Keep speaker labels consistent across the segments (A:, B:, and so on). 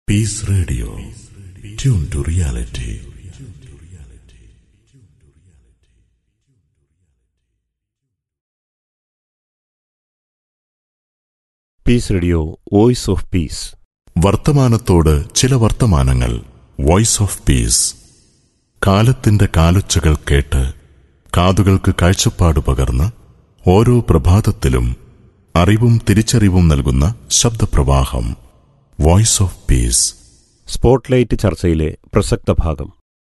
A: Peace Radio. Tune to reality.
B: Peace radio voice of peace
A: വർത്തമാനത്തോട് ചില വർത്തമാനങ്ങൾ voice of piece കാലത്തിന്റെ കാലൊച്ചകൾ കേട്ട് കാതുകൾക്ക് കാഴ്ചപ്പാട് പകർന്ന് ഓരോ പ്രഭാതത്തിലും അറിവും തിരിച്ചറിവും നൽകുന്ന ശബ്ദപ്രവാഹം വോയിസ് ഓഫ് പീസ്
B: സ്പോട്ട്ലൈറ്റ് ചർച്ചയിലെ പ്രസക്ത ഭാഗം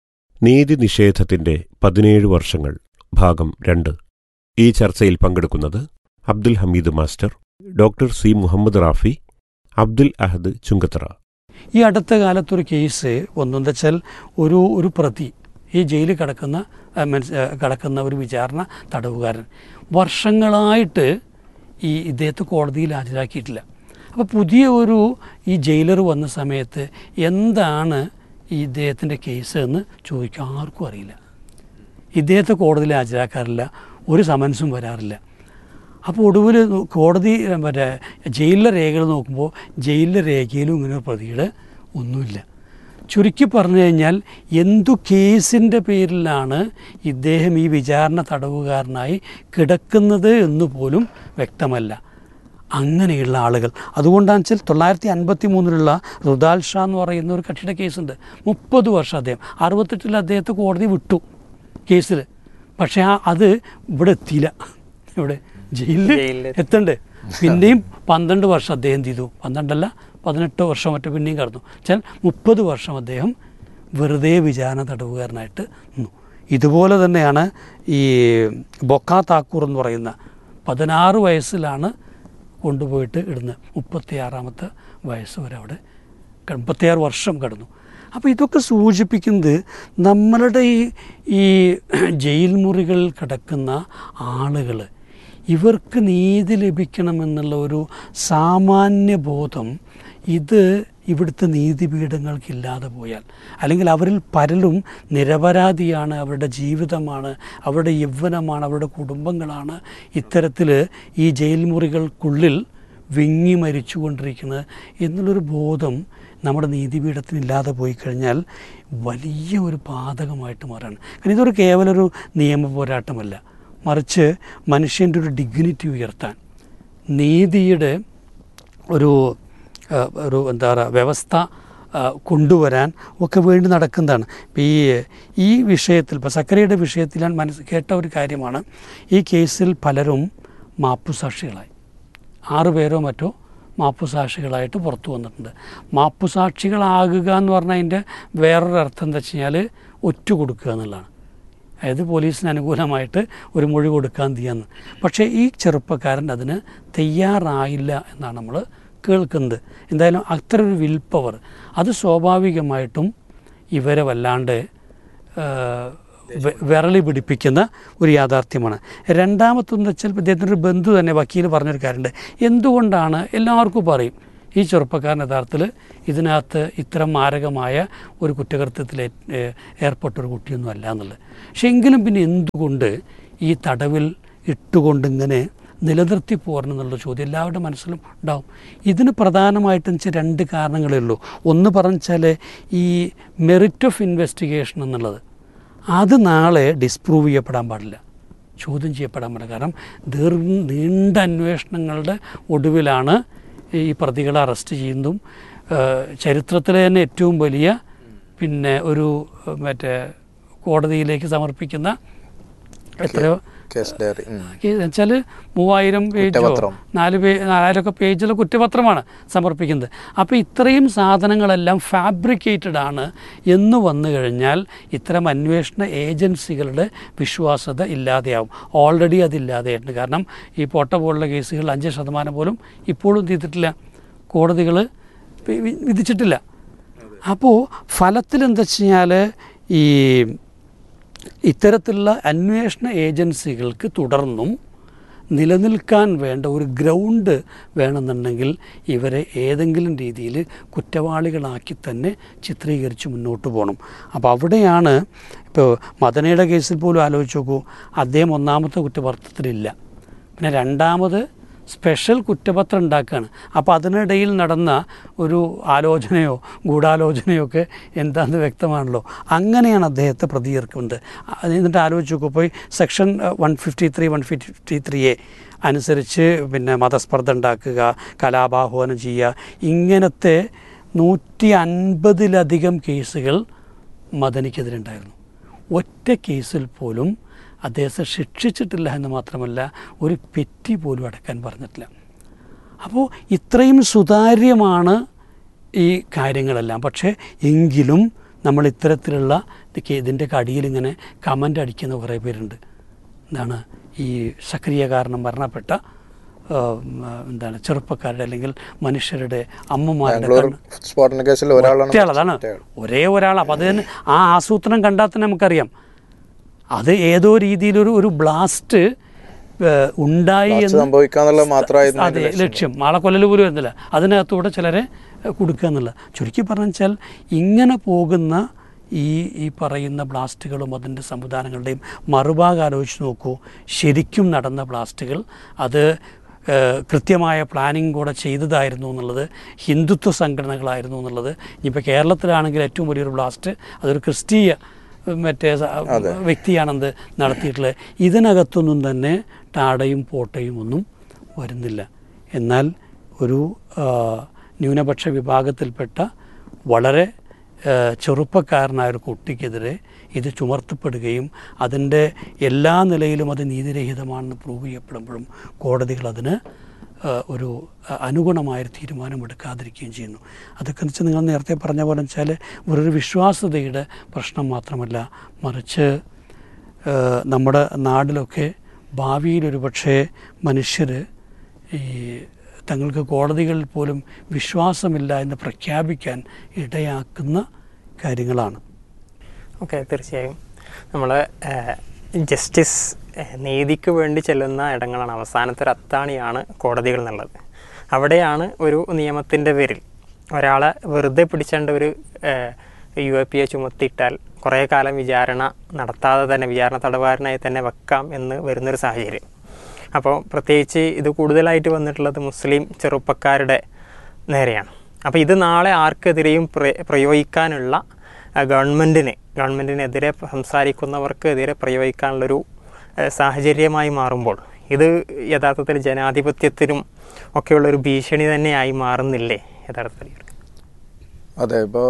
B: നീതി നിഷേധത്തിന്റെ പതിനേഴ് വർഷങ്ങൾ ഭാഗം രണ്ട് ഈ ചർച്ചയിൽ പങ്കെടുക്കുന്നത് Abdul Hameed master doctor C Muhammad Rafi Abdul Ahad Chungathara
C: ഈ അടുത്ത കാലത്തൊരു കേസ് ഒന്നെന്ന് വെച്ചാൽ ഒരു ഒരു പ്രതി ഈ ജയിലിൽ കിടക്കുന്ന ആ, മീൻസ്, ആ, കിടക്കുന്ന ഒരു വിചാരണ തടവുകാരൻ വർഷങ്ങളായിട്ട് ഈ ഇദ്ദേഹത്തെ കോടതിയിൽ ഹാജരാക്കിയിട്ടില്ല അപ്പോൾ പുതിയ ഒരു ഈ ജയിലർ വന്ന സമയത്ത് എന്താണ് ഈ ഇദ്ദേഹത്തിൻ്റെ കേസ് എന്ന് ചോദിക്കാൻ ആർക്കും അറിയില്ല ഇദ്ദേഹത്തെ കോടതിയിൽ ഹാജരാക്കാറില്ല ഒരു സമൻസും വരാറില്ല അപ്പോൾ ഒടുവിൽ കോടതി ഏ, മറ്റേ ജയിലിലെ രേഖകൾ നോക്കുമ്പോൾ ജയിലിലെ രേഖയിലും ഇങ്ങനെ ഒരു പ്രതിയുടെ ഒന്നുമില്ല ചുരുക്കി പറഞ്ഞു കഴിഞ്ഞാൽ എന്തു കേസിൻ്റെ പേരിലാണ് ഇദ്ദേഹം ഈ വിചാരണ തടവുകാരനായി കിടക്കുന്നത് എന്ന് പോലും വ്യക്തമല്ല അങ്ങനെയുള്ള ആളുകൾ അതുകൊണ്ടാണെന്ന് വെച്ചാൽ തൊള്ളായിരത്തി അൻപത്തി മൂന്നിലുള്ള റുദാൽ ഷാ എന്ന് പറയുന്ന ഒരു കക്ഷിയുടെ കേസുണ്ട് മുപ്പത് വർഷം അദ്ദേഹം അറുപത്തെട്ടിൽ അദ്ദേഹത്തെ കോടതി വിട്ടു കേസിൽ പക്ഷേ ആ അത് ഇവിടെ എത്തിയില്ല ഇവിടെ ജയിലിൽ എത്തണ്ടേ പിന്നെയും പന്ത്രണ്ട് വർഷം അദ്ദേഹം എന്ത് ചെയ്തു പന്ത്രണ്ടല്ല പതിനെട്ട് വർഷം മറ്റു പിന്നെയും കടന്നു വെച്ചാൽ മുപ്പത് വർഷം അദ്ദേഹം വെറുതെ വിചാരണ തടവുകാരനായിട്ട് നിന്നു ഇതുപോലെ തന്നെയാണ് ഈ ബൊക്ക താക്കൂർ എന്ന് പറയുന്ന പതിനാറ് വയസ്സിലാണ് കൊണ്ടുപോയിട്ട് ഇടുന്നത് മുപ്പത്തിയാറാമത്തെ വയസ്സ് വരെ അവിടെ ക- മുപ്പത്തിയാറ് വർഷം കടന്നു അപ്പോൾ ഇതൊക്കെ സൂചിപ്പിക്കുന്നത് നമ്മളുടെ ഈ ഈ ജയിൽ മുറികളിൽ കിടക്കുന്ന ആളുകൾ ഇവർക്ക് നീതി ലഭിക്കണമെന്നുള്ള ഒരു സാമാന്യ ബോധം ഇത് ഇവിടുത്തെ നീതിപീഠങ്ങൾക്കില്ലാതെ പോയാൽ അല്ലെങ്കിൽ അവരിൽ പലരും നിരപരാധിയാണ് അവരുടെ ജീവിതമാണ് അവരുടെ യൗവനമാണ് അവരുടെ കുടുംബങ്ങളാണ് ഇത്തരത്തിൽ ഈ ജയിൽ മുറികൾക്കുള്ളിൽ വിങ്ങി മരിച്ചുകൊണ്ടിരിക്കുന്നത് എന്നുള്ളൊരു ബോധം നമ്മുടെ നീതിപീഠത്തിന് ഇല്ലാതെ പോയി കഴിഞ്ഞാൽ വലിയ ഒരു ബാധകമായിട്ട് മാറാണ് കാരണം ഇതൊരു കേവലം ഒരു നിയമ പോരാട്ടമല്ല മറിച്ച് മനുഷ്യൻ്റെ ഒരു ഡിഗ്നിറ്റി ഉയർത്താൻ നീതിയുടെ ഒരു ആ, ഒരു എന്താ പറയുക വ്യവസ്ഥ ആ, കൊണ്ടുവരാൻ ഒക്കെ വേണ്ടി നടക്കുന്നതാണ് ഇപ്പം ഈ ഈ വിഷയത്തിൽ ഇപ്പോൾ സക്കരയുടെ വിഷയത്തിൽ ഞാൻ മനസ്സ് കേട്ട ഒരു കാര്യമാണ് ഈ കേസിൽ പലരും മാപ്പുസാക്ഷികളായി ആറ് പേരോ മറ്റോ മാപ്പുസാക്ഷികളായിട്ട് പുറത്തു വന്നിട്ടുണ്ട് മാപ്പുസാക്ഷികളാകുക എന്ന് പറഞ്ഞാൽ അതിൻ്റെ വേറൊരു അർത്ഥം എന്താ വെച്ച് കഴിഞ്ഞാൽ ഒറ്റ കൊടുക്കുക എന്നുള്ളതാണ് അതായത് പോലീസിന് അനുകൂലമായിട്ട് ഒരു മൊഴി കൊടുക്കാൻ തീയാന്ന് പക്ഷേ ഈ ചെറുപ്പക്കാരൻ അതിന് തയ്യാറായില്ല എന്നാണ് നമ്മൾ കേൾക്കുന്നത് എന്തായാലും അത്ര ഒരു വിൽ പവർ അത് സ്വാഭാവികമായിട്ടും ഇവരെ വല്ലാണ്ട് ആ, വെ- വിരളി പിടിപ്പിക്കുന്ന ഒരു യാഥാർത്ഥ്യമാണ് രണ്ടാമത്തെന്ന് വെച്ചാൽ ഇദ്ദേഹത്തിൻ്റെ ഒരു ബന്ധു തന്നെ വക്കീൽ പറഞ്ഞൊരു കാര്യമുണ്ട് എന്തുകൊണ്ടാണ് എല്ലാവർക്കും പറയും ഈ ചെറുപ്പക്കാരൻ യഥാർത്ഥത്തിൽ ഇതിനകത്ത് ഇത്തരം മാരകമായ ഒരു കുറ്റകൃത്യത്തിൽ ഏ- ഏ- ഏർപ്പെട്ട ഒരു കുട്ടിയൊന്നും അല്ല എന്നുള്ളത് പക്ഷെ എങ്കിലും പിന്നെ എന്തുകൊണ്ട് ഈ തടവിൽ ഇട്ടുകൊണ്ട് ഇങ്ങനെ നിലനിർത്തി പോരണം എന്നുള്ള ചോദ്യം എല്ലാവരുടെ മനസ്സിലും ഉണ്ടാവും ഇതിന് പ്രധാനമായിട്ടും വെച്ചാൽ രണ്ട് കാരണങ്ങളേ ഉള്ളൂ ഒന്ന് പറഞ്ഞാൽ ഈ മെറിറ്റ് ഓഫ് ഇൻവെസ്റ്റിഗേഷൻ എന്നുള്ളത് അത് നാളെ ഡിസ്പ്രൂവ് ചെയ്യപ്പെടാൻ പാടില്ല ചോദ്യം ചെയ്യപ്പെടാൻ പാടില്ല കാരണം ദീർ നീണ്ട അന്വേഷണങ്ങളുടെ ഒടുവിലാണ് ഈ പ്രതികളെ അറസ്റ്റ് ചെയ്യുന്നതും ഏഹ് ചരിത്രത്തിലെ തന്നെ ഏറ്റവും വലിയ പിന്നെ ഒരു ഏഹ് മറ്റേ കോടതിയിലേക്ക് സമർപ്പിക്കുന്ന എത്രയോ
D: കേസ് ഡയറി ഉം.
C: വെച്ചാൽ മൂവായിരം പേജോ
D: കുറ്റപത്രം.
C: നാല് പേ നാലായിരമൊക്കെ പേജുള്ള കുറ്റപത്രമാണ് സമർപ്പിക്കുന്നത് അപ്പോൾ ഇത്രയും സാധനങ്ങളെല്ലാം ഫാബ്രിക്കേറ്റഡ് ആണ് എന്ന് വന്നു കഴിഞ്ഞാൽ ഇത്തരം അന്വേഷണ ഏജൻസികളുടെ വിശ്വാസത ഇല്ലാതെയാവും ഓൾറെഡി അതില്ലാതെയായിട്ടുണ്ട് കാരണം ഈ പോട്ട പോലുള്ള കേസുകൾ അഞ്ച് ശതമാനം പോലും ഇപ്പോഴും ചെയ്തിട്ടില്ല കോടതികൾ വിധിച്ചിട്ടില്ല അപ്പോൾ ഫലത്തിൽ എന്താ വെച്ച് കഴിഞ്ഞാൽ ഈ ഇത്തരത്തിലുള്ള അന്വേഷണ ഏജൻസികൾക്ക് തുടർന്നും നിലനിൽക്കാൻ വേണ്ട ഒരു ഗ്രൗണ്ട് വേണമെന്നുണ്ടെങ്കിൽ ഇവരെ ഏതെങ്കിലും രീതിയിൽ കുറ്റവാളികളാക്കി തന്നെ ചിത്രീകരിച്ച് മുന്നോട്ട് പോകണം അപ്പോൾ അവിടെയാണ് ഇപ്പോൾ മദനയുടെ കേസിൽ പോലും ആലോചിച്ച് നോക്കൂ അദ്ദേഹം ഒന്നാമത്തെ കുറ്റപത്രത്തിലില്ല പിന്നെ രണ്ടാമത് സ്പെഷ്യൽ കുറ്റപത്രം ഉണ്ടാക്കുകയാണ് അപ്പോൾ അതിനിടയിൽ നടന്ന ഒരു ആലോചനയോ ഗൂഢാലോചനയോ ഒക്കെ എന്താണെന്ന് വ്യക്തമാണല്ലോ അങ്ങനെയാണ് അദ്ദേഹത്തെ പ്രതി ചേർക്കുന്നത് അത് എന്നിട്ട് ആലോചിച്ച് നോക്കൂ ഇപ്പോൾ section one fifty three one fifty three A അനുസരിച്ച് പിന്നെ മതസ്പർദ്ധ ഉണ്ടാക്കുക കലാപാഹ്വാനം ചെയ്യുക ഇങ്ങനത്തെ നൂറ്റി അൻപതിലധികം കേസുകൾ മദനിക്കെതിരെ ഉണ്ടായിരുന്നു ഒറ്റ കേസിൽ പോലും അദ്ദേഹത്തെ ശിക്ഷിച്ചിട്ടില്ല എന്ന് മാത്രമല്ല ഒരു പെറ്റി പോലും അടക്കാൻ പറഞ്ഞിട്ടില്ല അപ്പോൾ ഇത്രയും സുതാര്യമാണ് ഈ കാര്യങ്ങളെല്ലാം പക്ഷേ എങ്കിലും നമ്മൾ ഇത്തരത്തിലുള്ള ഇതൊക്കെ ഇതിൻ്റെ അടിയിൽ ഇങ്ങനെ കമൻ്റ് അടിക്കുന്ന കുറേ പേരുണ്ട് എന്താണ് ഈ സക്രിയ കാരണം മരണപ്പെട്ട ആ, എന്താണ് ചെറുപ്പക്കാരുടെ അല്ലെങ്കിൽ മനുഷ്യരുടെ അമ്മമാരുടെ
D: ബാംഗ്ലൂർ
C: കണ്ണ്
D: സ്ഫോടന കേസിൽ ഒരാളാണ്
C: ഒറ്റയാൾ അതാണ്
D: ഒറ്റയാൾ.
C: ഒരേ ഒരാൾ അപ്പം അത് തന്നെ ആ ആസൂത്രണം കണ്ടാൽ തന്നെ നമുക്കറിയാം അത് ഏതോ രീതിയിലൊരു ഒരു ബ്ലാസ്റ്റ് ഉണ്ടായി
D: ബ്ലാസ്റ്റ്
C: എന്ന്
D: സംഭവിക്കാന്നുള്ളത് മാത്രമായിരുന്നു
C: അതെ
D: അതിന്റെ
C: ലക്ഷ്യം ആളെ കൊല്ലൽ പോലും വരുന്നില്ല അതിനകത്തൂടെ ചിലരെ ഏഹ്, കൊടുക്കുക എന്നുള്ള ചുരുക്കി പറഞ്ഞു വെച്ചാൽ ഇങ്ങനെ പോകുന്ന ഈ ഈ പറയുന്ന ബ്ലാസ്റ്റുകളും അതിൻ്റെ സംവിധാനങ്ങളുടെയും മറുഭാഗം ആലോചിച്ച് നോക്കൂ ശരിക്കും നടന്ന ബ്ലാസ്റ്റുകൾ അത് ഏഹ്, കൃത്യമായ പ്ലാനിങ് കൂടെ ചെയ്തതായിരുന്നു എന്നുള്ളത് ഹിന്ദുത്വ സംഘടനകളായിരുന്നു എന്നുള്ളത് ഇനിയിപ്പോൾ കേരളത്തിലാണെങ്കിൽ ഏറ്റവും വലിയൊരു ബ്ലാസ്റ്റ് അതൊരു ക്രിസ്തീയ ഏഹ്, മറ്റേ സ- വ്യക്തിയാണെന്ത് നടത്തിയിട്ടുള്ളത് ഇതിനകത്തൊന്നും തന്നെ ടാടയും പോട്ടയും ഒന്നും വരുന്നില്ല എന്നാൽ ഒരു ആ, ന്യൂനപക്ഷ വിഭാഗത്തിൽപ്പെട്ട വളരെ ആ, ചെറുപ്പക്കാരനായ ഒരു കുട്ടിക്കെതിരെ ഇത് ചുമർത്തപ്പെടുകയും അതിൻ്റെ എല്ലാ നിലയിലും അത് നീതിരഹിതമാണെന്ന് പ്രൂവ് ചെയ്യപ്പെടുമ്പോഴും കോടതികൾ അതിന് ആ, ഒരു ആ, അനുഗുണമായൊരു തീരുമാനമെടുക്കാതിരിക്കുകയും ചെയ്യുന്നു അതൊക്കെ എന്ന് വെച്ചാൽ നിങ്ങൾ നേരത്തെ പറഞ്ഞ പോലെ വെച്ചാൽ വെറൊരു വിശ്വാസതയുടെ പ്രശ്നം മാത്രമല്ല മറിച്ച് ആ, നമ്മുടെ നാട്ടിലൊക്കെ ഭാവിയിൽ ഒരു പക്ഷേ മനുഷ്യർ ഈ തങ്ങൾക്ക് കോടതികളിൽ പോലും വിശ്വാസമില്ല എന്ന് പ്രഖ്യാപിക്കാൻ ഇടയാക്കുന്ന കാര്യങ്ങളാണ്
E: ഓക്കെ തീർച്ചയായും നമ്മൾ ജസ്റ്റിസ് ഏഹ്, നീതിക്ക് വേണ്ടി ചെല്ലുന്ന ഇടങ്ങളാണ് അവസാനത്തെ ഒരു അത്താണിയാണ് കോടതികൾ എന്നുള്ളത് അവിടെയാണ് ഒരു നിയമത്തിൻ്റെ പേരിൽ ഒരാളെ വെറുതെ പിടിച്ചേണ്ട ഒരു യു എ പി എ ചുമത്തിയിട്ടാൽ കുറേ കാലം വിചാരണ നടത്താതെ തന്നെ വിചാരണ തടവുകാരനായി തന്നെ വെക്കാം എന്ന് വരുന്നൊരു സാഹചര്യം അപ്പോൾ പ്രത്യേകിച്ച് ഇത് കൂടുതലായിട്ട് വന്നിട്ടുള്ളത് മുസ്ലിം ചെറുപ്പക്കാരുടെ നേരെയാണ് അപ്പോൾ ഇത് നാളെ ആർക്കെതിരെയും പ്ര- പ്രയോഗിക്കാനുള്ള ആ, ഗവൺമെൻറ്റിന് ഗവൺമെൻറ്റിനെതിരെ സംസാരിക്കുന്നവർക്കെതിരെ പ്രയോഗിക്കാനുള്ളൊരു ആ, സാഹചര്യമായി മാറുമ്പോൾ ഇത് യഥാർത്ഥത്തിൽ ജനാധിപത്യത്തിനും ഒക്കെയുള്ളൊരു ഭീഷണി തന്നെയായി മാറുന്നില്ലേ യഥാർത്ഥത്തിൽ
D: അതെ ഇപ്പോൾ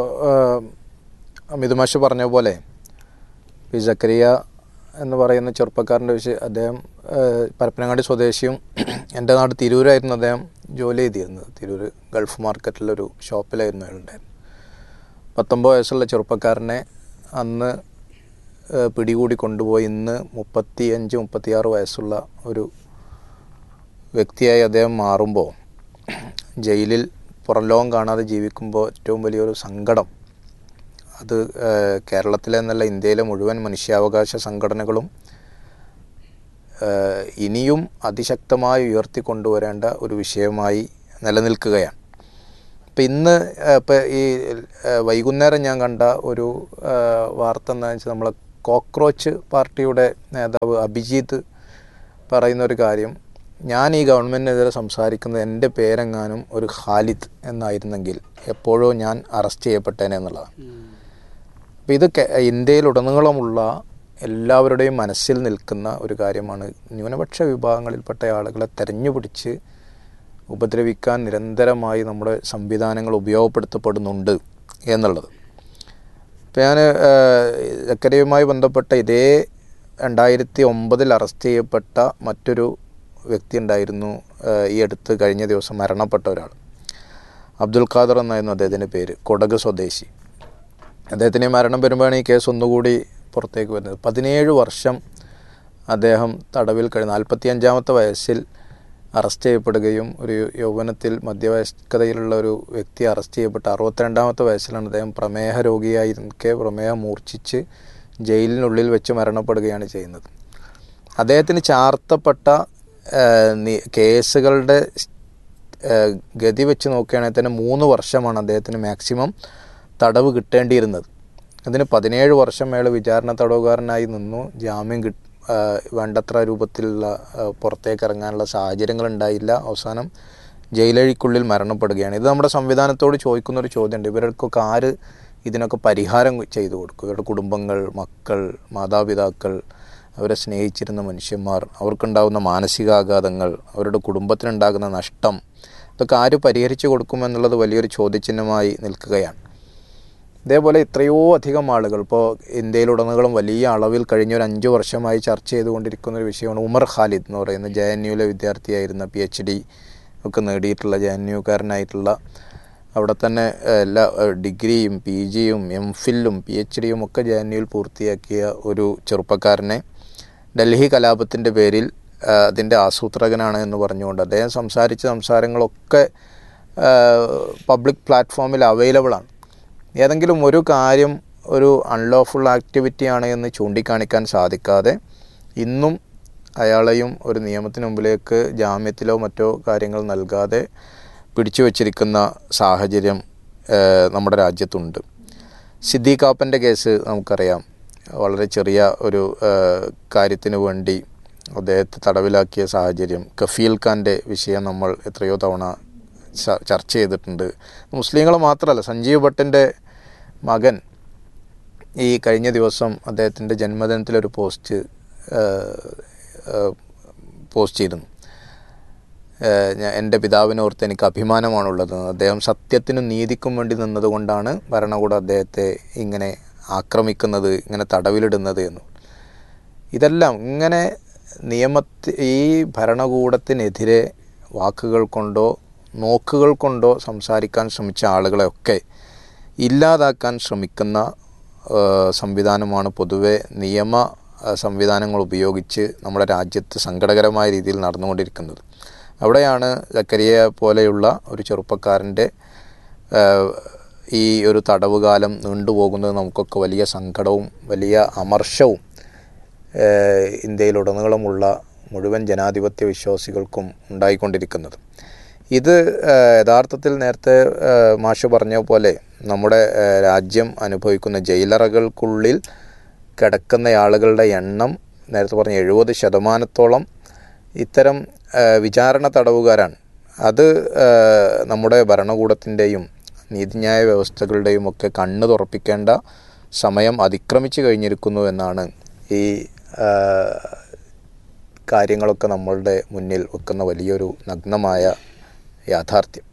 D: അമിത് മാഷ് പറഞ്ഞ പോലെ ഈ ജക്കരിയ എന്ന് പറയുന്ന ചെറുപ്പക്കാരൻ്റെ വിഷയം അദ്ദേഹം ആ, പരപ്പനങ്ങാടി സ്വദേശിയും എൻ്റെ നാട് തിരൂരായിരുന്നു അദ്ദേഹം ജോലി ചെയ്തിരുന്നത് തിരൂർ ഗൾഫ് മാർക്കറ്റിലൊരു ഷോപ്പിലായിരുന്നു അയാളുണ്ടായിരുന്നത് പത്തൊമ്പത് വയസ്സുള്ള ചെറുപ്പക്കാരനെ അന്ന് ആ, പിടികൂടി കൊണ്ടുപോയി ഇന്ന് മുപ്പത്തി അഞ്ച് മുപ്പത്തിയാറ് വയസ്സുള്ള ഒരു വ്യക്തിയായി അദ്ദേഹം മാറുമ്പോൾ ജയിലിൽ പുറം ലോകം കാണാതെ ജീവിക്കുമ്പോൾ ഏറ്റവും വലിയൊരു സങ്കടം അത് ഏഹ്, കേരളത്തിലെ എന്നല്ല ഇന്ത്യയിലെ മുഴുവൻ മനുഷ്യാവകാശ സംഘടനകളും ഏഹ്, ഇനിയും അതിശക്തമായി ഉയർത്തിക്കൊണ്ടുവരേണ്ട ഒരു വിഷയമായി നിലനിൽക്കുകയാണ് ഇപ്പം ഇന്ന് ഇപ്പം ഈ ഏഹ്, വൈകുന്നേരം ഞാൻ കണ്ട ഒരു ഏഹ്, വാർത്ത എന്താണെന്ന് വെച്ചാൽ നമ്മളെ കോക്രോച്ച് പാർട്ടിയുടെ നേതാവ് അഭിജിത്ത് പറയുന്ന ഒരു കാര്യം ഞാൻ ഈ ഗവൺമെൻറ്റിനെതിരെ സംസാരിക്കുന്നത് എൻ്റെ പേരെങ്ങാനും ഒരു ഖാലിദ് എന്നായിരുന്നെങ്കിൽ എപ്പോഴോ ഞാൻ അറസ്റ്റ് ചെയ്യപ്പെട്ടേനെ എന്നുള്ളതാണ് അപ്പോൾ ഇത് കെ- ഇന്ത്യയിലുടനീളമുള്ള എല്ലാവരുടെയും മനസ്സിൽ നിൽക്കുന്ന ഒരു കാര്യമാണ് ന്യൂനപക്ഷ വിഭാഗങ്ങളിൽപ്പെട്ട ആളുകളെ തെരഞ്ഞുപിടിച്ച് ഉപദ്രവിക്കാൻ നിരന്തരമായി നമ്മുടെ സംവിധാനങ്ങൾ ഉപയോഗപ്പെടുത്തപ്പെടുന്നുണ്ട് എന്നുള്ളത് ഇപ്പം ഞാൻ ജക്കരിയുമായി ബന്ധപ്പെട്ട ഇതേ രണ്ടായിരത്തി ഒമ്പതിൽ അറസ്റ്റ് ചെയ്യപ്പെട്ട മറ്റൊരു വ്യക്തി ഉണ്ടായിരുന്നു ഏഹ് ഈ അടുത്ത് കഴിഞ്ഞ ദിവസം മരണപ്പെട്ട ഒരാൾ അബ്ദുൽ ഖാദർ എന്നായിരുന്നു അദ്ദേഹത്തിൻ്റെ പേര് കൊടക് സ്വദേശി അദ്ദേഹത്തിന് ഈ മരണം വരുമ്പോഴാണ് ഈ കേസ് ഒന്നുകൂടി പുറത്തേക്ക് വരുന്നത് പതിനേഴ് വർഷം അദ്ദേഹം തടവിൽ കഴിഞ്ഞ് നാൽപ്പത്തി അഞ്ചാമത്തെ വയസ്സിൽ അറസ്റ്റ് ചെയ്യപ്പെടുകയും ഒരു യൗവനത്തിൽ മധ്യവയസ്കതയിലുള്ള ഒരു വ്യക്തി അറസ്റ്റ് ചെയ്യപ്പെട്ട് അറുപത്തിരണ്ടാമത്തെ വയസ്സിലാണ് അദ്ദേഹം പ്രമേഹ രോഗിയായി നിൽക്കെ പ്രമേഹം മൂർച്ഛിച്ച് ജയിലിനുള്ളിൽ വെച്ച് മരണപ്പെടുകയാണ് ചെയ്യുന്നത് അദ്ദേഹത്തിന് ചാർത്തപ്പെട്ട ഏഹ്, നി- കേസുകളുടെ ഏഹ്, ഗതി വെച്ച് നോക്കുകയാണെങ്കിൽ തന്നെ മൂന്ന് വർഷമാണ് അദ്ദേഹത്തിന് മാക്സിമം തടവ് കിട്ടേണ്ടിയിരുന്നത് അതിന് പതിനേഴ് വർഷം അയാൾ വിചാരണ തടവുകാരനായി നിന്നു ജാമ്യം കിട്ട് ആ, വേണ്ടത്ര രൂപത്തിലുള്ള ആ, പുറത്തേക്ക് ഇറങ്ങാനുള്ള സാഹചര്യങ്ങൾ ഉണ്ടായില്ല അവസാനം ജയിലഴിക്കുള്ളിൽ മരണപ്പെടുകയാണ് ഇത് നമ്മുടെ സംവിധാനത്തോട് ചോദിക്കുന്ന ഒരു ചോദ്യമുണ്ട് ഇവർക്കൊക്കെ ആര് ഇതിനൊക്കെ പരിഹാരം ചെയ്തു കൊടുക്കും ഇവരുടെ കുടുംബങ്ങൾ മക്കൾ മാതാപിതാക്കൾ അവരെ സ്നേഹിച്ചിരുന്ന മനുഷ്യന്മാർ അവർക്കുണ്ടാകുന്ന മാനസികാഘാതങ്ങൾ അവരുടെ കുടുംബത്തിനുണ്ടാകുന്ന നഷ്ടം ഇതൊക്കെ ആര് പരിഹരിച്ചു കൊടുക്കുമെന്നുള്ളത് വലിയൊരു ചോദ്യചിഹ്നമായി നിൽക്കുകയാണ് ഇതേപോലെ എത്രയോ അധികം ആളുകൾ ഇപ്പോൾ ഇന്ത്യയിലുടനീളം വലിയ അളവിൽ കഴിഞ്ഞ ഒരു അഞ്ച് വർഷമായി ചർച്ച ചെയ്തുകൊണ്ടിരിക്കുന്ന ഒരു വിഷയമാണ് ഉമർ ഖാലിദ് എന്ന് പറയുന്ന ജെ എൻ യുവിലെ വിദ്യാർത്ഥിയായിരുന്ന പി എച്ച് ഡി ഒക്കെ നേടിയിട്ടുള്ള ജെ എൻ യുക്കാരനായിട്ടുള്ള അവിടെ തന്നെ ഏഹ്, എല്ലാ ഏഹ്, ഡിഗ്രിയും പി ജിയും എം ഫില്ലും പി എച്ച് ഡിയും ഒക്കെ ജെ എൻ യുവിൽ പൂർത്തിയാക്കിയ ഒരു ചെറുപ്പക്കാരനെ ഡൽഹി കലാപത്തിൻ്റെ പേരിൽ ഏഹ്, അതിൻ്റെ ആസൂത്രകനാണ് എന്ന് പറഞ്ഞുകൊണ്ട് അദ്ദേഹം സംസാരിച്ച സംസാരങ്ങളൊക്കെ പബ്ലിക് പ്ലാറ്റ്ഫോമിൽ അവൈലബിൾ ആണ് ഏതെങ്കിലും ഒരു കാര്യം ഒരു അൺലോഫുൾ ആക്ടിവിറ്റി ആണ് എന്ന് ചൂണ്ടിക്കാണിക്കാൻ സാധിക്കാതെ ഇന്നും അയാളെയും ഒരു നിയമത്തിന് മുമ്പിലേക്ക് ജാമ്യത്തിലോ മറ്റോ കാര്യങ്ങൾ നൽകാതെ പിടിച്ചു വച്ചിരിക്കുന്ന സാഹചര്യം ഏഹ്, നമ്മുടെ രാജ്യത്തുണ്ട് സിദ്ദീഖാപ്പൻ്റെ കേസ് നമുക്കറിയാം വളരെ ചെറിയ ഒരു ഏഹ്, കാര്യത്തിന് വേണ്ടി അദ്ദേഹത്തെ തടവിലാക്കിയ സാഹചര്യം കഫീൽ ഖാൻ്റെ വിഷയം നമ്മൾ എത്രയോ തവണ ച- ചർച്ച ചെയ്തിട്ടുണ്ട് മുസ്ലിങ്ങൾ മാത്രമല്ല സഞ്ജീവ് ഭട്ടിൻ്റെ മകൻ ഈ കഴിഞ്ഞ ദിവസം അദ്ദേഹത്തിൻ്റെ ജന്മദിനത്തിലൊരു പോസ്റ്റ് ഏഹ്, ഏഹ്, പോസ്റ്റ് ചെയ്തിരുന്നു ഏഹ്, ഞാൻ എൻ്റെ പിതാവിനോർത്ത് എനിക്ക് അഭിമാനമാണുള്ളത് അദ്ദേഹം സത്യത്തിനും നീതിക്കും വേണ്ടി നിന്നതുകൊണ്ടാണ് ഭരണകൂടം അദ്ദേഹത്തെ ഇങ്ങനെ ആക്രമിക്കുന്നത് ഇങ്ങനെ തടവിലിടുന്നത് എന്ന് ഇതെല്ലാം ഇങ്ങനെ നിയമത്തി ഈ ഭരണകൂടത്തിനെതിരെ വാക്കുകൾ കൊണ്ടോ നോക്കുകൾ കൊണ്ടോ സംസാരിക്കാൻ ശ്രമിച്ച ആളുകളെയൊക്കെ ഇല്ലാതാക്കാൻ ശ്രമിക്കുന്ന ആ, സംവിധാനമാണ് പൊതുവെ നിയമ ആ, സംവിധാനങ്ങൾ ഉപയോഗിച്ച് നമ്മുടെ രാജ്യത്ത് സങ്കടകരമായ രീതിയിൽ നടന്നുകൊണ്ടിരിക്കുന്നത് അവിടെയാണ് സക്കരിയ പോലെയുള്ള ഒരു ചെറുപ്പക്കാരൻ്റെ ആ, ഈ ഒരു തടവുകാലം നീണ്ടുപോകുന്നത് നമുക്കൊക്കെ വലിയ സങ്കടവും വലിയ അമർഷവും ഏഹ് ഇന്ത്യയിലുടനീളമുള്ള മുഴുവൻ ജനാധിപത്യ വിശ്വാസികൾക്കും ഉണ്ടായിക്കൊണ്ടിരിക്കുന്നത് ഇത് ഏഹ് യഥാർത്ഥത്തിൽ നേരത്തെ ഏഹ് മാഷ് പറഞ്ഞ പോലെ നമ്മുടെ ഏഹ് രാജ്യം അനുഭവിക്കുന്ന ജയിലറകൾക്കുള്ളിൽ കിടക്കുന്ന ആളുകളുടെ എണ്ണം നേരത്തെ പറഞ്ഞ എഴുപത് ശതമാനത്തോളം ഇത്തരം ഏഹ് വിചാരണ തടവുകാരാണ് അത് ഏഹ് നമ്മുടെ ഭരണകൂടത്തിൻ്റെയും നീതിന്യായ വ്യവസ്ഥകളുടെയും ഒക്കെ കണ്ണ് തുറപ്പിക്കേണ്ട സമയം അതിക്രമിച്ചു കഴിഞ്ഞിരിക്കുന്നു എന്നാണ് ഈ ആ, കാര്യങ്ങളൊക്കെ നമ്മളുടെ മുന്നിൽ വെക്കുന്ന വലിയൊരു നഗ്നമായ യാഥാർത്ഥ്യം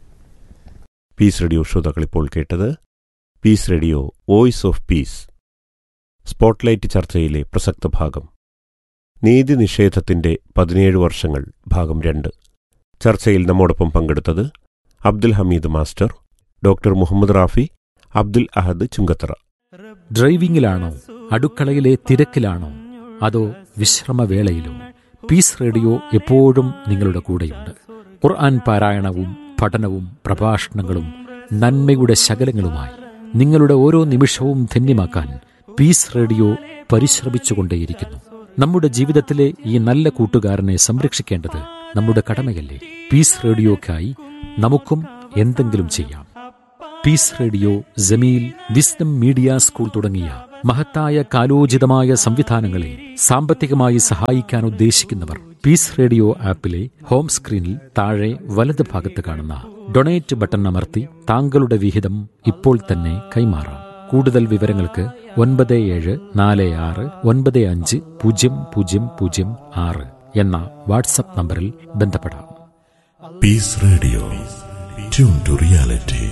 B: പീസ് റേഡിയോ ശ്രോതാക്കൾ ഇപ്പോൾ കേട്ടത് peace radio voice of peace spotlight ചർച്ചയിലെ പ്രസക്ത ഭാഗം നീതി നിഷേധത്തിന്റെ പതിനേഴ് വർഷങ്ങൾ ഭാഗം രണ്ട് ചർച്ചയിൽ നമ്മോടൊപ്പം പങ്കെടുത്തത് അബ്ദുൽ ഹമീദ് മാസ്റ്റർ ഡോക്ടർ മുഹമ്മദ് റാഫി അബ്ദുൽ അഹദ് ചുങ്കത്തറ
F: ഡ്രൈവിംഗിലാണോ അടുക്കളയിലെ തിരക്കിലാണോ അതോ വിശ്രമവേളയിലോ പീസ് റേഡിയോ എപ്പോഴും നിങ്ങളുടെ കൂടെയുണ്ട് ഖുർആൻ പാരായണവും പഠനവും പ്രഭാഷണങ്ങളും നന്മയുടെ ശകലങ്ങളുമായി നിങ്ങളുടെ ഓരോ നിമിഷവും ധന്യമാക്കാൻ പീസ് റേഡിയോ പരിശ്രമിച്ചുകൊണ്ടേയിരിക്കുന്നു നമ്മുടെ ജീവിതത്തിലെ ഈ നല്ല കൂട്ടുകാരനെ സംരക്ഷിക്കേണ്ടത് നമ്മുടെ കടമയല്ലേ പീസ് റേഡിയോക്കായി നമുക്കും എന്തെങ്കിലും ചെയ്യാം peace radio Jameel wisdom media school തുടങ്ങിയ മഹത്തായ കാലോചിതമായ സംവിധാനങ്ങളെ സാമ്പത്തികമായി സഹായിക്കാൻ ഉദ്ദേശിക്കുന്നവർ പീസ് റേഡിയോ ആപ്പിലെ ഹോം സ്ക്രീനിൽ താഴെ വലത് ഭാഗത്ത് കാണുന്ന ഡൊണേറ്റ് ബട്ടൺ അമർത്തി താങ്കളുടെ വിഹിതം ഇപ്പോൾ തന്നെ കൈമാറാം കൂടുതൽ വിവരങ്ങൾക്ക് ഒൻപത് ഏഴ് നാല് ആറ് ഒൻപത് അഞ്ച് പൂജ്യം പൂജ്യം പൂജ്യം ആറ് എന്ന വാട്സപ്പ് നമ്പറിൽ ബന്ധപ്പെടാം
A: Peace Radio. Tune to reality.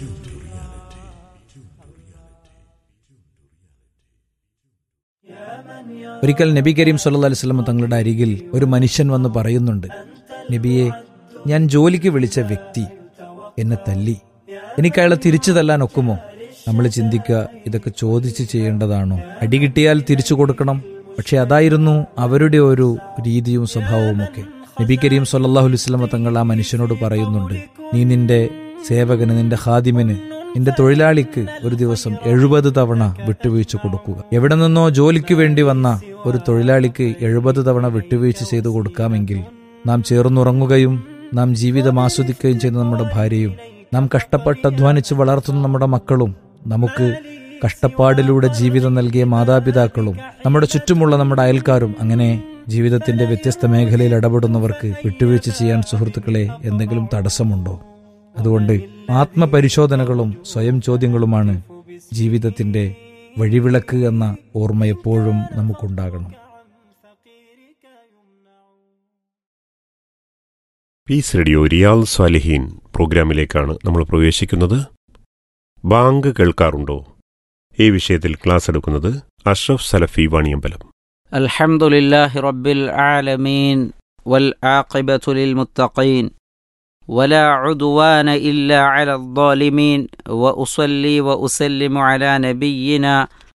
G: ഒരിക്കൽ നബി കരീം സല്ലല്ലാഹു അലൈഹി വസല്ലം തങ്ങളുടെ അരികിൽ ഒരു മനുഷ്യൻ വന്ന് പറയുന്നുണ്ട് നബിയെ ഞാൻ ജോലിക്ക് വിളിച്ച വ്യക്തി എന്നെ തല്ലി എനിക്ക് അയാളെ തിരിച്ചു തല്ലാൻ ഒക്കുമോ നമ്മൾ ചിന്തിക്കുക ഇതൊക്കെ ചോദിച്ച് ചെയ്യേണ്ടതാണോ അടി കിട്ടിയാൽ തിരിച്ചു കൊടുക്കണം പക്ഷെ അതായിരുന്നു അവരുടെ ഒരു രീതിയും സ്വഭാവവും ഒക്കെ നബി കരീം സല്ലല്ലാഹു അലൈഹി വസല്ലം തങ്ങൾ ആ മനുഷ്യനോട് പറയുന്നുണ്ട് നീ നിന്റെ സേവകന് നിന്റെ ഹാദിമിന് നിന്റെ തൊഴിലാളിക്ക് ഒരു ദിവസം എഴുപത് തവണ വിട്ടുവീഴ്ച കൊടുക്കുക എവിടെ നിന്നോ ജോലിക്ക് വേണ്ടി വന്ന ഒരു തൊഴിലാളിക്ക് എഴുപത് തവണ വിട്ടുവീഴ്ച ചെയ്തു കൊടുക്കാമെങ്കിൽ നാം ചേർന്നുറങ്ങുകയും നാം ജീവിതം ആസ്വദിക്കുകയും ചെയ്യുന്ന നമ്മുടെ ഭാര്യയും നാം കഷ്ടപ്പെട്ട് അധ്വാനിച്ച് വളർത്തുന്ന നമ്മുടെ മക്കളും നമുക്ക് കഷ്ടപ്പാടിലൂടെ ജീവിതം നൽകിയ മാതാപിതാക്കളും നമ്മുടെ ചുറ്റുമുള്ള നമ്മുടെ അയൽക്കാരും അങ്ങനെ ജീവിതത്തിന്റെ വ്യത്യസ്ത മേഖലയിൽ ഇടപെടുന്നവർക്ക് വിട്ടുവീഴ്ച ചെയ്യാൻ സുഹൃത്തുക്കളെ എന്തെങ്കിലും തടസ്സമുണ്ടോ അതുകൊണ്ട് ആത്മപരിശോധനകളും സ്വയം ചോദ്യങ്ങളുമാണ് ജീവിതത്തിന്റെ വഴിവിളക്ക് എന്ന ഓർമ്മ എപ്പോഴും നമുക്കുണ്ടാകണം
B: പീസ് റേഡിയോ റിയാൽ സ്വാലിഹീൻ പ്രോഗ്രാമിലേക്കാണ് നമ്മൾ പ്രവേശിക്കുന്നത് ബാങ്ക് കേൾക്കാറുണ്ടോ ഈ വിഷയത്തിൽ ക്ലാസ് എടുക്കുന്നത് അഷ്റഫ് സലഫി വാണിയമ്പലം
H: الحمد لله رب العالمين والعاقبة للمتقين ولا عدوان إلا على الظالمين وأصلي وأسلم على نبينا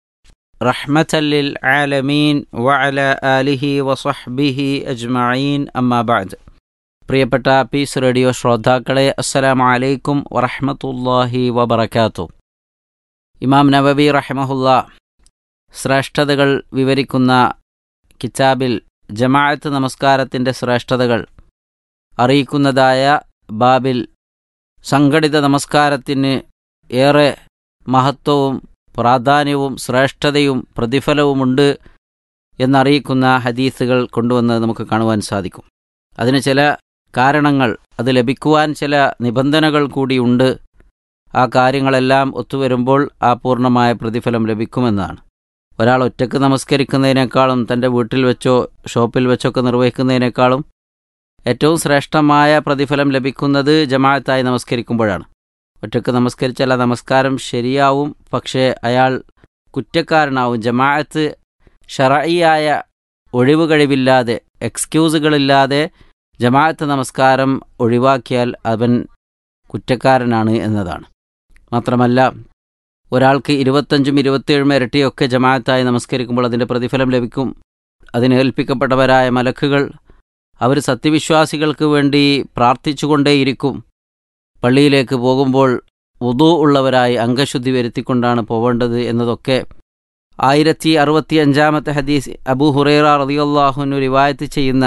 H: رحمة للعالمين وعلى آله وصحبه أجمعين أما بعد പ്രിയപ്പെട്ട പീസ് റേഡിയോ ശ്രോതാക്കളെ അസ്സലാമു അലൈക്കും വറഹ്മത്തുള്ളാഹി വബറകാതുഹു ഇമാം നവവി റഹ്മഹുല്ല ശ്രേഷ്ഠതകൾ വിവരിക്കുന്ന കിതാബിൽ ജമാഅത്ത് നമസ്കാരത്തിൻ്റെ ശ്രേഷ്ഠതകൾ അറിയിക്കുന്നതായ ബാബിൽ സംഘടിത നമസ്കാരത്തിന് ഏറെ മഹത്വവും പ്രാധാന്യവും ശ്രേഷ്ഠതയും പ്രതിഫലവുമുണ്ട് എന്നറിയിക്കുന്ന ഹദീസുകൾ കൊണ്ടുവന്ന് നമുക്ക് കാണുവാൻ സാധിക്കും അതിന് ചില കാരണങ്ങൾ അത് ലഭിക്കുവാൻ ചില നിബന്ധനകൾ കൂടിയുണ്ട് ആ കാര്യങ്ങളെല്ലാം ഒത്തുവരുമ്പോൾ ആ പൂർണ്ണമായ പ്രതിഫലം ലഭിക്കുമെന്നാണ് ഒരാൾ ഒറ്റക്ക് നമസ്കരിക്കുന്നതിനേക്കാളും തൻ്റെ വീട്ടിൽ വെച്ചോ ഷോപ്പിൽ വെച്ചൊക്കെ നിർവഹിക്കുന്നതിനേക്കാളും ഏറ്റവും ശ്രേഷ്ഠമായ പ്രതിഫലം ലഭിക്കുന്നത് ജമാഅത്തായി നമസ്കരിക്കുമ്പോഴാണ് ഒറ്റക്ക് നമസ്കരിച്ചാൽ ആ നമസ്കാരം ശരിയാവും പക്ഷേ അയാൾ കുറ്റക്കാരനാവും ജമാഅത്ത് ഷറയിയായ ഒഴിവുകഴിവില്ലാതെ എക്സ്ക്യൂസുകളില്ലാതെ ജമാഅത്ത് നമസ്കാരം ഒഴിവാക്കിയാൽ അവൻ കുറ്റക്കാരനാണ് എന്നതാണ് മാത്രമല്ല ഒരാൾക്ക് ഇരുപത്തഞ്ചും ഇരുപത്തിയേഴും ഇരട്ടിയൊക്കെ ജമാഅത്തായി നമസ്കരിക്കുമ്പോൾ അതിൻ്റെ പ്രതിഫലം ലഭിക്കും അതിന് ഏൽപ്പിക്കപ്പെട്ടവരായ മലക്കുകൾ അവർ സത്യവിശ്വാസികൾക്ക് വേണ്ടി പ്രാർത്ഥിച്ചുകൊണ്ടേയിരിക്കും പള്ളിയിലേക്ക് പോകുമ്പോൾ ഉദു ഉള്ളവരായി അംഗശുദ്ധി വരുത്തിക്കൊണ്ടാണ് പോവേണ്ടത് എന്നതൊക്കെ ആയിരത്തി അറുപത്തി അഞ്ചാമത്തെ ഹദീസ് അബൂ ഹുറൈറ റളിയല്ലാഹുവിനു റിവായത്ത് ചെയ്യുന്ന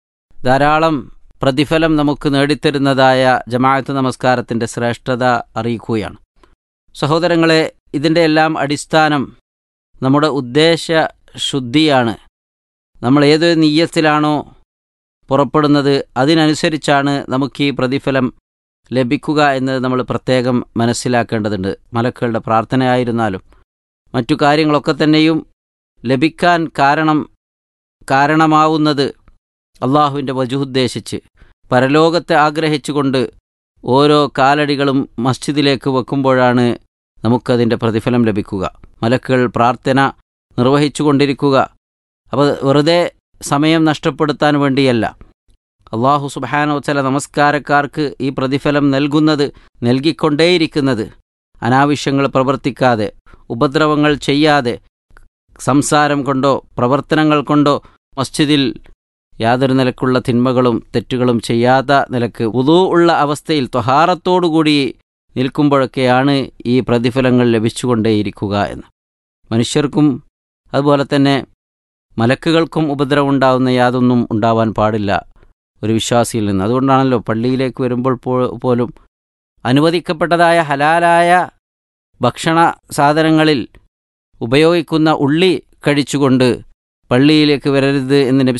H: ധാരാളം പ്രതിഫലം നമുക്ക് നേടിത്തരുന്നതായ ജമാഅത്ത് നമസ്കാരത്തിൻ്റെ ശ്രേഷ്ഠത അറിയിക്കുകയാണ് സഹോദരങ്ങളെ ഇതിൻ്റെ എല്ലാം അടിസ്ഥാനം നമ്മുടെ ഉദ്ദേശ ശുദ്ധിയാണ് നമ്മൾ ഏത് നീയത്തിലാണോ പുറപ്പെടുന്നത് അതിനനുസരിച്ചാണ് നമുക്ക് ഈ പ്രതിഫലം ലഭിക്കുക എന്നത് നമ്മൾ പ്രത്യേകം മനസ്സിലാക്കേണ്ടതുണ്ട് മലക്കുകളുടെ പ്രാർത്ഥനയായിരുന്നാലും മറ്റു കാര്യങ്ങളൊക്കെ തന്നെയും ലഭിക്കാൻ കാരണം കാരണമാവുന്നത് അള്ളാഹുവിൻ്റെ വജുദ്ദേശിച്ച് പരലോകത്തെ ആഗ്രഹിച്ചുകൊണ്ട് ഓരോ കാലടികളും മസ്ജിദിലേക്ക് വെക്കുമ്പോഴാണ് നമുക്കതിൻ്റെ പ്രതിഫലം ലഭിക്കുക മലക്കുകൾ പ്രാർത്ഥന നിർവഹിച്ചുകൊണ്ടിരിക്കുക അപ്പോൾ വെറുതെ സമയം നഷ്ടപ്പെടുത്താൻ വേണ്ടിയല്ല അള്ളാഹു സുബാനോ ചില നമസ്കാരക്കാർക്ക് ഈ പ്രതിഫലം നൽകുന്നത് നൽകിക്കൊണ്ടേയിരിക്കുന്നത് അനാവശ്യങ്ങൾ പ്രവർത്തിക്കാതെ ഉപദ്രവങ്ങൾ ചെയ്യാതെ സംസാരം കൊണ്ടോ പ്രവർത്തനങ്ങൾ കൊണ്ടോ മസ്ജിദിൽ യാതൊരു നിലക്കുള്ള തിന്മകളും തെറ്റുകളും ചെയ്യാത്ത നിലക്ക് ഉദൂ ഉള്ള അവസ്ഥയിൽ ത്വഹാറത്തോടുകൂടി നിൽക്കുമ്പോഴൊക്കെയാണ് ഈ പ്രതിഫലങ്ങൾ ലഭിച്ചുകൊണ്ടേയിരിക്കുക എന്ന് മനുഷ്യർക്കും അതുപോലെ തന്നെ മലക്കുകൾക്കും ഉപദ്രവം ഉണ്ടാവുന്ന യാതൊന്നും ഉണ്ടാവാൻ പാടില്ല ഒരു വിശ്വാസിയിൽ നിന്ന് അതുകൊണ്ടാണല്ലോ പള്ളിയിലേക്ക് വരുമ്പോൾ പോലും അനുവദിക്കപ്പെട്ടതായ ഹലാലായ ഭക്ഷണ സാധനങ്ങളിൽ ഉപയോഗിക്കുന്ന ഉള്ളി കഴിച്ചുകൊണ്ട് പള്ളിയിലേക്ക് വരരുത് എന്ന് നബി